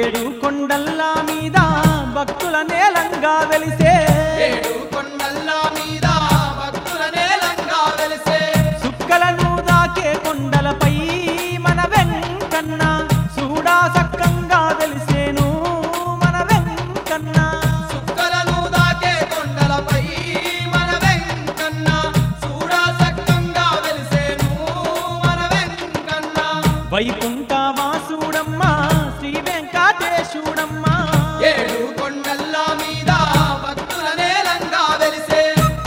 ఏడు కొండల్ల మీద భక్తుల నేలంగా వెలిసే ఏడు కొండల్ల మీద భక్తుల నేలంగా వెలిసే సుక్కలను దాకే కొండలపై మన వెంకన్న చూడా సక్కంగా వెలిసేను మన వెంకన్న సుక్కలను దాకే కొండలపై మన వెంకన్న చూడా సక్కంగా వెలిసేను మన వెంకన్న వైకుంఠ వాసుడమ్మ శ్రీ వెంకటేశుడమ్మ ఏడు కొండల్ల మీద భక్తుల నేలంగా వెలిసే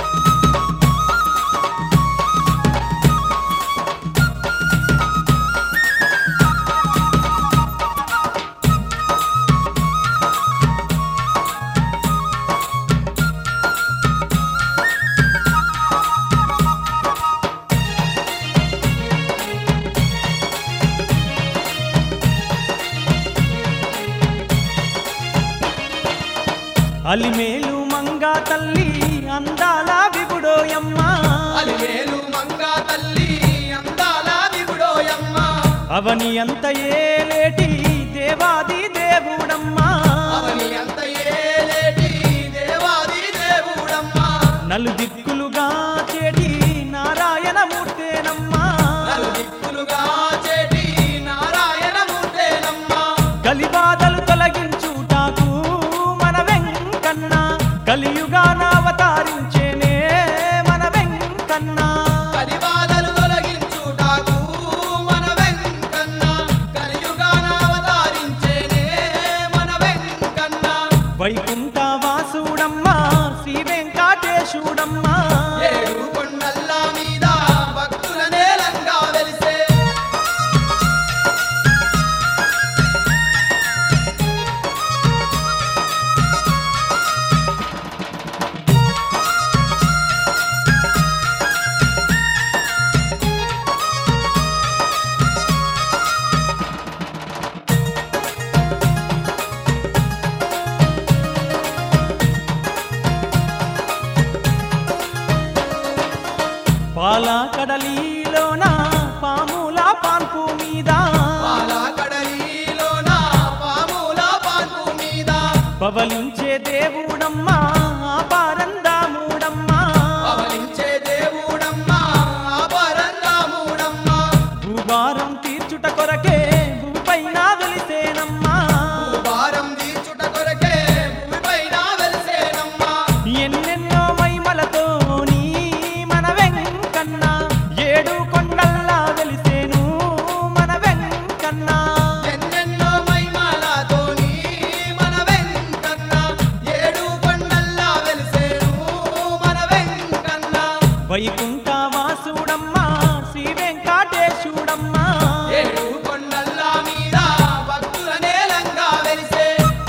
అలిమేలు మంగా తల్లి అందాల విగుడోయమ్మ అలివేలు మంగా తల్లి అందాల విగుడోయమ్మ అవని అంత ఏలేటి దేవాది దేవుడమ్మ అవని అంత ఏలేటి దేవాది దేవుడమ్మ నలు దిక్కులుగా చేటి నారాయణమూర్తేనమ్మ నలు దిక్కులుగా చేటి నారాయణమూర్తేనమ్మ కలిబాధలు తొలగించుటాకు మన వెంకన్న కలియుగాన అవతారించేనే మన వెంకన్న కలిబాధలు తొలగించుటాకు మన వెంకన్న కలియుగాన అవతారించేనే మన వెంకన్న వైకుంఠ వాసుడమ్మ శ్రీ వెంకటేశుడమ్మ ఏడు కొండల్ల మీద భక్తుల నేలంగా వెలిసే పాల కడలిలోన పాముల పాన్పు మీద పాల కడలిలోన పాముల పాన్పు మీద పవలించే దేవుడమ్మ పారందాముడమ్మ పవలించే దేవుడమ్మ ఆభరణముడమ్మ భూభారం తీర్చుట కొరకే భూపైన వెలిసేనమ్మా భారం తీర్చుట కొరకే భూమిపైన వెలిసేనమ్మ ఎన్నెన్నో మైమలతో నీ మన వెంకన్న ఏడు కొండల్లా వెలిసేను మన వెంకన్న ఎన్నెన్నో మహిమలతోని మన వెంకన్న ఏడు కొండల్లా వెలిసేను మన వెంకన్న వైకుంఠ వాసుడమ్మ శ్రీ వెంకటేశుడమ్మ ఏడు కొండల్ల మీద భక్తుల నేలంగా వెలిసే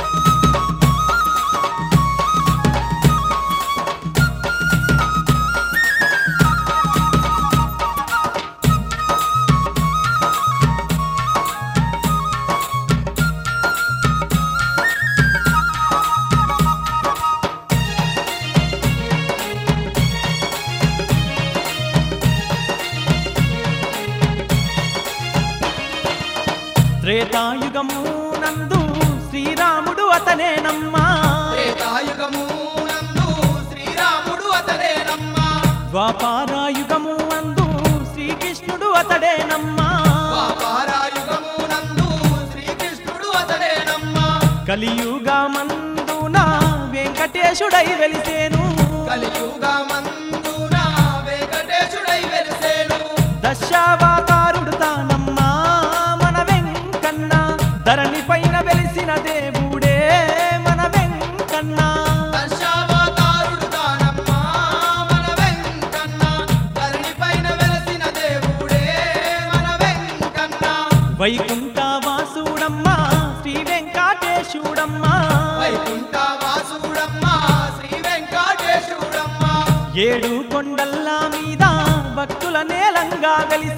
త్రేతాయుగము నందు శ్రీరాముడు అతనేనమ్మా త్రేతాయుగము నందు శ్రీరాముడు అతడేనమ్మా ద్వాపారాయుగము అందు శ్రీకృష్ణుడు అతడేనమ్మా పాపారాయుగము నందు శ్రీకృష్ణుడు అతడేనమ్మా కలియుగమందున వెంకటేశుడై వెలిసేను కలియుగమందున వెంకటేశుడై వెలిసేను దశావతారుడు తానమ్మా మన వెంకన్న ధరణి పైన వెలిసిన దేవుడే మన వెంకన్న దశావతారుడు తానమ్మా మన వెంకన్న ధరణిపైన వెలసిన దేవుడే మన వెంకన్న వైకుంఠ వాసుడమ్మ శ్రీ వెంకటేశుడమ్మ వైకుంఠ వాసుడమ్మ శ్రీ వెంకటేశుడమ్మ ఏడు కొండల్ల మీద భక్తుల నేలంగా వెలిసి